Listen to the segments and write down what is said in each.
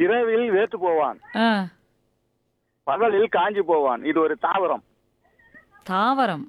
இரவில் வேத்து போவான் ஆ பகலில் காஞ்சி போவான் இது ஒரு தாவரம் தாவரம்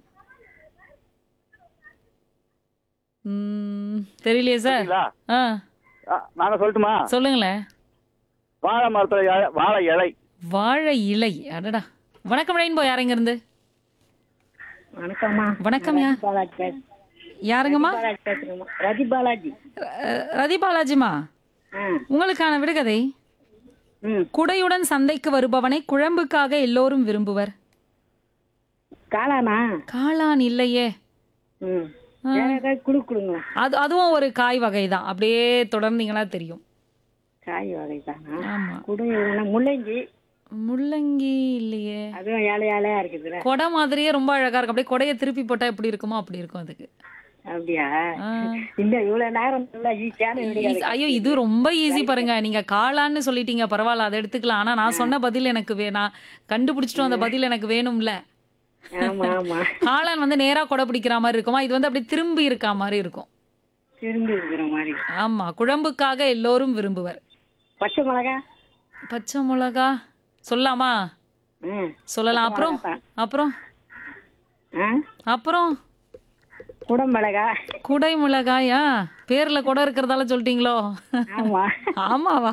ம், தெரியலையே சார் சரிங்களா? ஆ ஆ, நாங்க சொல்லட்டுமா சொல்லுங்களேன் வாழை மரத்துல இலை- வாழை இலை வாழை இலை அடடா வணக்கம் ரெயின்போ யாருங்க இருந்து வணக்கம்மா வணக்கம்யா பாலாஜி பேச- யாருங்கம்மா பாலாஜி பேசுறேம்மா ரதி பாலாஜி அஹ், ரதி பாலாஜிமா ஆ உங்களுக்கான விடுகதை ம் குடையுடன் சந்தைக்கு வருபவனை குழம்புக்காக எல்லோரும் விரும்புவர் காளானா காளான் இல்லையே ம் வேற ஏதாவது குழு கொடுங்க அது அதுவும் ஒரு காய் வகை தான் அப்படியே தொடர்ந்தீங்கன்னா தெரியும் காய் வகை தானா ஆமா குடு முள்ளங்கி முள்ளங்கி இல்லையே அதுவும் ஏழை ஏழையா இருக்குதுல்ல கொடை மாதிரியே ரொம்ப அழகா இருக்கும் அப்படியே கொடையை திருப்பி போட்டா எப்படி இருக்குமோ அப்படி இருக்கும் அதுக்கு அப்படியா ஆ. இந்த இவ்வளவு நேரம் நல்லா ஈஸியான வீடியோ Easy- ஐயோ இது ரொம்ப ஈஸி பாருங்க நீங்க காளான்னு சொல்லிட்டீங்க பரவாயில்ல அதை எடுத்துக்கலாம் ஆனா நான் சொன்ன பதில் எனக்கு வே நான் கண்டுபிடிச்சிட்டோம் அந்த பதில் எனக்கு வேணும்ல ஆமா ஆமா காளான் வந்து நேரா கொடை பிடிக்கிற மாதிரி இருக்குமா இது வந்து அப்படியே திரும்பி இருக்கா மாதிரி இருக்கும் திரும்பி இருக்கிற மாதிரி ஆமா குழம்புக்காக எல்லோரும் விரும்புவர் பச்சை மிளகா பச்சை மிளகா சொல்லலாமா ம் சொல்லலாம் அப்புறம் அப்புறம் ஆ அப்புறம் குடமிளகா குடை மிளகாயா பேர்ல குடை இருக்கிறதால சொல்லிட்டீங்களோ ஆமா ஆமாவா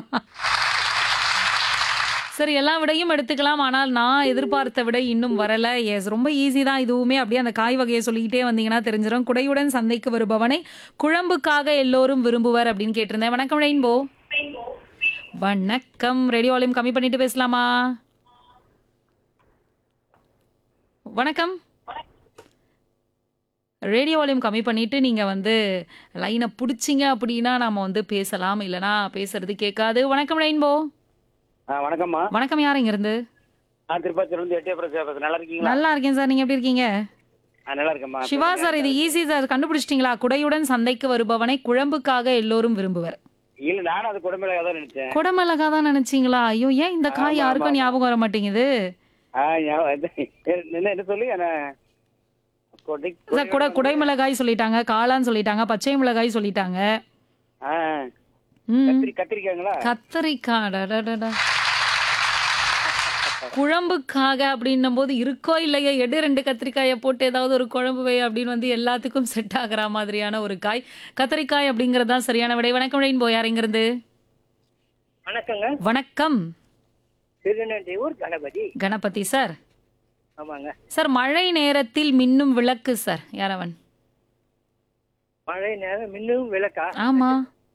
சரி எல்லா விடையும் எடுத்துக்கலாம் ஆனால் நான் எதிர்பார்த்த விடை இன்னும் வரல எஸ் ரொம்ப ஈஸி தான் இதுவுமே அப்படியே அந்த காய் வகையை சொல்லிக்கிட்டே வந்தீங்கன்னா தெரிஞ்சிடும் குடையுடன் சந்தைக்கு வருபவனை குழம்புக்காக எல்லோரும் விரும்புவர் அப்படின்னு கேட்டிருந்தேன் வணக்கம் ரெயின்போ வணக்கம் ரேடியோ வால்யூம் கம்மி பண்ணிட்டு பேசலாமா வணக்கம் ரேடியோ வால்யூம் கம்மி பண்ணிட்டு நீங்க வந்து லைனை பிடிச்சிங்க அப்படின்னா நாம வந்து பேசலாம் இல்லனா பேசுறது கேட்காது வணக்கம் ரெயின்போ ஆ, வணக்கம்மா வணக்கம் யார் இங்க இருந்து நான் திருப்பத்தூர் வந்து எட்டியபுரம் பேசுறேன் நல்லா இருக்கீங்களா நல்லா இருக்கேன் சார் நீங்க எப்படி இருக்கீங்க ஆ, நல்லா இருக்கேம்மா சிவா சார் இது ஈஸி சார் கண்டுபிடிச்சிட்டீங்களா குடையுடன் சந்தைக்கு வருபவனை குழம்புக்காக எல்லோரும் விரும்புவர் இல்ல நானும் அது குடமிளகா தான் நினைச்சேன் குடமிளகா தான் நினைச்சீங்களா ஐயோ ஏன் இந்த காய் ஆமா, யாருக்கும் ஆமா. ஞாபகம் வர மாட்டேங்குது ஆ, ஞாபகம் வந்து- என்ன என்ன சொல்லி என்ன கொடை- சார் குடை குடைமிளகாய் சொல்லிட்டாங்க காளான் சொல்லிட்டாங்க பச்சை மிளகாய் சொல்லிட்டாங்க ஆ, ம் கத்திரி கத்திரிக்காங்களா கத்தரிக்காய் அடடடடா. குழம்புக்காக அப்படின்னும் போது இருக்கோ இல்லையோ எடு ரெண்டு கத்திரிக்காயை போட்டு ஏதாவது ஒரு குழம்பு வை அப்படின்னு வந்து எல்லாத்துக்கும் செட் ஆகுற மாதிரியான ஒரு காய் கத்திரிக்காய் அப்படிங்கிறது தான் சரியான விடை வணக்கம் ரெயின் போய் யாருங்கிறது வணக்கங்க வணக்கம் திருநெல்வேலூர் கணபதி கணபதி சார் ஆமாங்க சார் மழை நேரத்தில் மின்னும் விளக்கு சார் யாரவன் மழை நேரம் மின்னும் விளக்கா ஆமா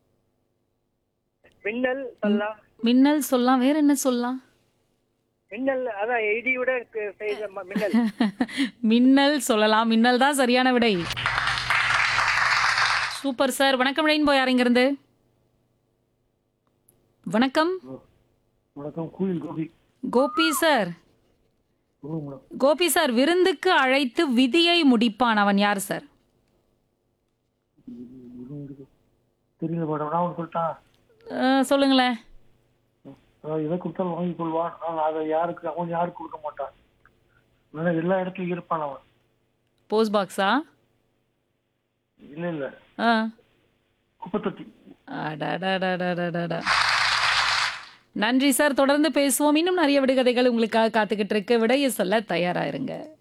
மின்னல் சொல்லலாம் மின்னல் சொல்லலாம் வேற என்ன சொல்லலாம் மின்னல் அதான் இடியோட கு- செய்த ம- மின்னல் மின்னல் சொல்லலாம் மின்னல் தான் சரியான விடை சூப்பர் சார் வணக்கம் ரெயின்போ யாருங்கிறது வணக்கம் வணக்கம் கூலில் கோபி கோபி சார் சொல்லுங்க மேடம் கோபி சார் விருந்துக்கு அழைத்து விதியை முடிப்பான் அவன் யார் சார் தெரியல மேடம் நான் ஒன்று சொல்லிட்டேன் அஹ், சொல்லுங்களேன் அதாவது எதை கொடுத்தாலும் வாங்கிக் கொள்வான் ஆனால் அதை யாருக்கு அவன் யாருக்கு கொடுக்க மாட்டான் அதனால எல்லா இடத்துலயும் இருப்பான் அவன் போஸ்ட் பாக்ஸா இல்லை இல்லை ஆ குப்பத்தொட்டி அடடடடடடடா. நன்றி சார் தொடர்ந்து பேசுவோம் இன்னும் நிறைய விடுகதைகள் உங்களுக்காக காத்துக்கிட்டு இருக்கு விடையை சொல்ல தயாரா இருங்க